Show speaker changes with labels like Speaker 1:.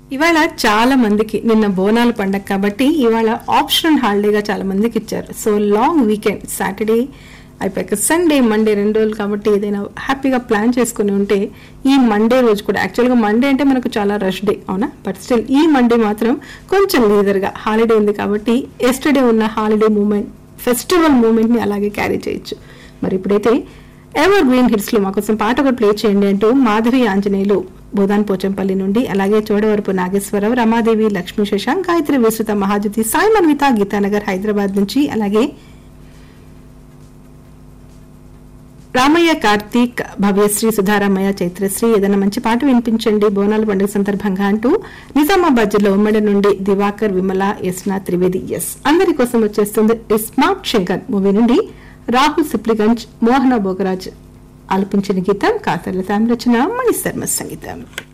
Speaker 1: ఇవాళ చాలా మందికి నిన్న బోనాల పండగ కాబట్టి ఇవాళ ఆప్షనల్ హాలిడేగా చాలా మందికి ఇచ్చారు సో లాంగ్ వీకెండ్ సాటర్డే అయిపోయాక సండే మండే రెండు రోజులు కాబట్టి ఏదైనా హ్యాపీగా ప్లాన్ చేసుకుని ఉంటే ఈ మండే రోజు కూడా యాక్చువల్గా మండే అంటే మనకు చాలా రష్ డే అవునా బట్ స్టిల్ ఈ మండే మాత్రం కొంచెం లీజర్గా హాలిడే ఉంది కాబట్టి ఎస్టర్డే ఉన్న హాలిడే మూమెంట్ ఫెస్టివల్ మూమెంట్ని అలాగే క్యారీ చేయొచ్చు మరి ఇప్పుడైతే ఎవర్ గ్రీన్ హిట్స్ లో మాకోసం పాట ఒకటి ప్లే చేయండి అంటూ మాధవి ఆంజనేయులు బోధాన్ పోచంపల్లి నుండి అలాగే చోడవరపు నాగేశ్వరరావు రమాదేవి లక్ష్మీ శశాంక్ గాయత్రి విస్తృత మహాజ్యోతి సాయి మన్విత గీతానగర్ హైదరాబాద్ నుంచి అలాగే రామయ్య కార్తీక్ భవ్యశ్రీ సుధారామయ్య చైత్రశ్రీ ఏదైనా మంచి పాట వినిపించండి బోనాల పండుగ సందర్భంగా అంటూ నిజామాబాద్ జిల్లా ఉమ్మడి నుండి దివాకర్ విమల యస్నా త్రివేది ఎస్ అందరి కోసం వచ్చేస్తుంది స్మార్ట్ శంకర్ మూవీ నుండి రాహుల్ సిప్లిగంజ్ మోహన భోగరాజ్ ఆలపించిన గీతం కాతర్ల రచన మణి శర్మ సంగీతం